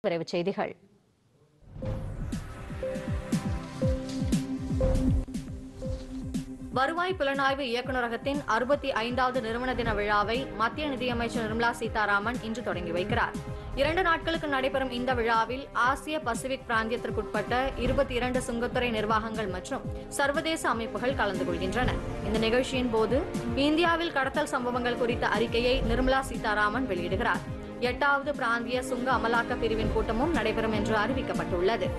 விரைவுச் செய்திகள் வருவாய் புலனாய்வு இயக்குநரகத்தின் அறுபத்தி ஐந்தாவது நிறுவன தின விழாவை மத்திய நிதியமைச்சர் நிர்மலா சீதாராமன் இன்று தொடங்கி வைக்கிறார் இரண்டு நாட்களுக்கு நடைபெறும் இந்த விழாவில் ஆசிய பசிபிக் பிராந்தியத்திற்குட்பட்ட இருபத்தி இரண்டு சுங்கத்துறை நிர்வாகங்கள் மற்றும் சர்வதேச அமைப்புகள் கலந்து கொள்கின்றன இந்த நிகழ்ச்சியின் போது இந்தியாவில் கடத்தல் சம்பவங்கள் குறித்த அறிக்கையை நிர்மலா சீதாராமன் வெளியிடுகிறார் எட்டாவது பிராந்திய சுங்க அமலாக்க பிரிவின் கூட்டமும் நடைபெறும் என்று அறிவிக்கப்பட்டுள்ளது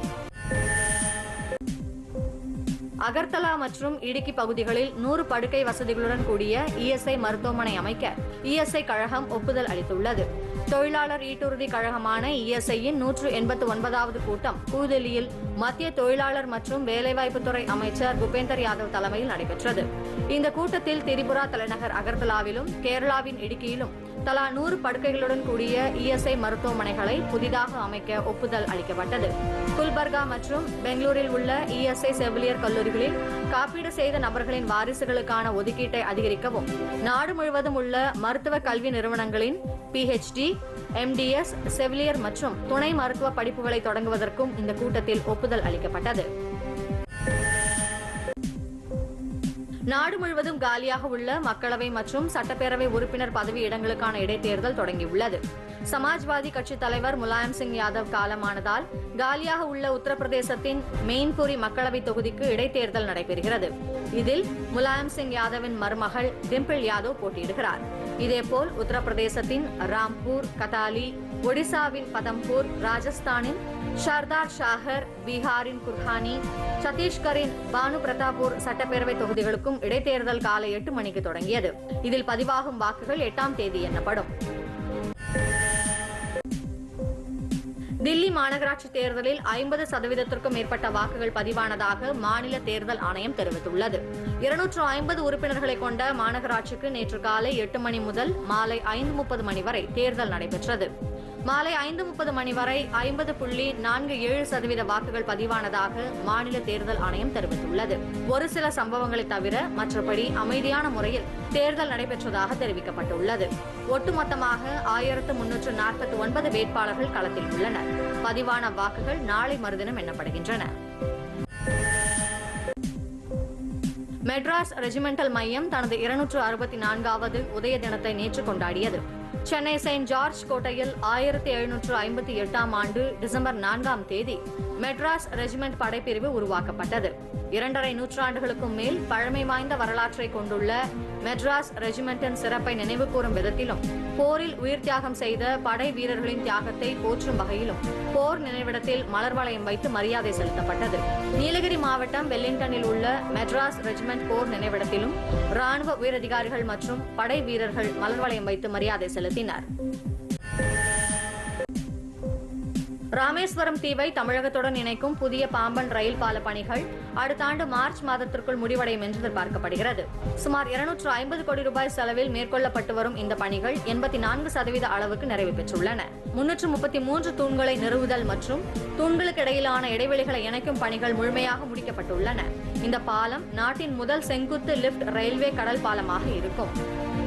அகர்தலா மற்றும் இடுக்கி பகுதிகளில் நூறு படுக்கை வசதிகளுடன் கூடிய இஎஸ்ஐ மருத்துவமனை அமைக்க இஎஸ்ஐ கழகம் ஒப்புதல் அளித்துள்ளது தொழிலாளர் ஈட்டுறுதி கழகமான இஎஸ்ஐயின் நூற்று எண்பத்து ஒன்பதாவது கூட்டம் புதுதில்லியில் மத்திய தொழிலாளர் மற்றும் வேலைவாய்ப்புத்துறை அமைச்சர் பூபேந்தர் யாதவ் தலைமையில் நடைபெற்றது இந்த கூட்டத்தில் திரிபுரா தலைநகர் அகர்தலாவிலும் கேரளாவின் இடுக்கியிலும் தலா நூறு படுக்கைகளுடன் கூடிய இஎஸ்ஐ மருத்துவமனைகளை புதிதாக அமைக்க ஒப்புதல் அளிக்கப்பட்டது குல்பர்கா மற்றும் பெங்களூரில் உள்ள இஎஸ்ஐ செவிலியர் கல்லூரிகளில் காப்பீடு செய்த நபர்களின் வாரிசுகளுக்கான ஒதுக்கீட்டை அதிகரிக்கவும் நாடு முழுவதும் உள்ள மருத்துவ கல்வி நிறுவனங்களின் பிஹெச்டி எம்டிஎஸ் செவிலியர் மற்றும் துணை மருத்துவ படிப்புகளை தொடங்குவதற்கும் இந்த கூட்டத்தில் ஒப்புதல் அளிக்கப்பட்டது நாடு முழுவதும் காலியாக உள்ள மக்களவை மற்றும் சட்டப்பேரவை உறுப்பினர் பதவி இடங்களுக்கான இடைத்தேர்தல் தொடங்கியுள்ளது சமாஜ்வாதி கட்சித் தலைவர் முலாயம் சிங் யாதவ் காலமானதால் காலியாக உள்ள உத்தரப்பிரதேசத்தின் மெயின்புரி மக்களவை தொகுதிக்கு இடைத்தேர்தல் நடைபெறுகிறது இதில் முலாயம் சிங் யாதவின் மருமகள் டிம்பிள் யாதவ் போட்டியிடுகிறார் இதேபோல் உத்தரப்பிரதேசத்தின் ராம்பூர் கதாலி ஒடிசாவின் பதம்பூர் ராஜஸ்தானின் ஷர்தார் ஷாகர் பீகாரின் குர்ஹானி சத்தீஸ்கரின் பானு பிரதாப்பூர் சட்டப்பேரவை தொகுதிகளுக்கும் இடைத்தேர்தல் காலை எட்டு மணிக்கு தொடங்கியது இதில் பதிவாகும் வாக்குகள் எட்டாம் தேதி எண்ணப்படும் தில்லி மாநகராட்சி தேர்தலில் ஐம்பது சதவீதத்திற்கும் மேற்பட்ட வாக்குகள் பதிவானதாக மாநில தேர்தல் ஆணையம் தெரிவித்துள்ளது இருநூற்று ஐம்பது உறுப்பினர்களை கொண்ட மாநகராட்சிக்கு நேற்று காலை எட்டு மணி முதல் மாலை ஐந்து முப்பது மணி வரை தேர்தல் நடைபெற்றது மாலை ஐந்து முப்பது மணி வரை ஐம்பது புள்ளி நான்கு ஏழு சதவீத வாக்குகள் பதிவானதாக மாநில தேர்தல் ஆணையம் தெரிவித்துள்ளது ஒரு சில சம்பவங்களை தவிர மற்றபடி அமைதியான முறையில் தேர்தல் நடைபெற்றதாக தெரிவிக்கப்பட்டுள்ளது ஒட்டுமொத்தமாக ஆயிரத்து முன்னூற்று நாற்பத்தி ஒன்பது வேட்பாளர்கள் களத்தில் உள்ளனர் பதிவான வாக்குகள் நாளை மறுதினம் எண்ணப்படுகின்றன மெட்ராஸ் ரெஜிமெண்டல் மையம் தனது இருநூற்று அறுபத்தி நான்காவது உதய தினத்தை நேற்று கொண்டாடியது சென்னை செயின்ட் ஜார்ஜ் கோட்டையில் ஆயிரத்தி எழுநூற்று ஐம்பத்தி எட்டாம் ஆண்டு டிசம்பர் நான்காம் தேதி மெட்ராஸ் ரெஜிமெண்ட் படைப்பிரிவு உருவாக்கப்பட்டது இரண்டரை நூற்றாண்டுகளுக்கும் மேல் பழமை வாய்ந்த வரலாற்றை கொண்டுள்ள மெட்ராஸ் ரெஜிமெண்டின் சிறப்பை நினைவுகூரும் விதத்திலும் போரில் உயிர் தியாகம் செய்த படை வீரர்களின் தியாகத்தை போற்றும் வகையிலும் போர் நினைவிடத்தில் மலர் வளையம் வைத்து மரியாதை செலுத்தப்பட்டது நீலகிரி மாவட்டம் வெல்லிங்டனில் உள்ள மெட்ராஸ் ரெஜிமெண்ட் போர் நினைவிடத்திலும் ராணுவ உயரதிகாரிகள் மற்றும் படை வீரர்கள் மலர் வளையம் வைத்து மரியாதை செலுத்தினர் ராமேஸ்வரம் தீவை தமிழகத்துடன் இணைக்கும் புதிய பாம்பன் ரயில் பால பணிகள் அடுத்த ஆண்டு மார்ச் மாதத்திற்குள் முடிவடையும் என்று எதிர்பார்க்கப்படுகிறது சுமார் இருநூற்று ஐம்பது கோடி ரூபாய் செலவில் மேற்கொள்ளப்பட்டு வரும் இந்த பணிகள் எண்பத்தி நான்கு சதவீத அளவுக்கு நிறைவு பெற்றுள்ளன முன்னூற்று முப்பத்தி மூன்று தூண்களை நிறுவுதல் மற்றும் தூண்களுக்கு இடையிலான இடைவெளிகளை இணைக்கும் பணிகள் முழுமையாக முடிக்கப்பட்டுள்ளன இந்த பாலம் நாட்டின் முதல் செங்குத்து லிப்ட் ரயில்வே கடல் பாலமாக இருக்கும்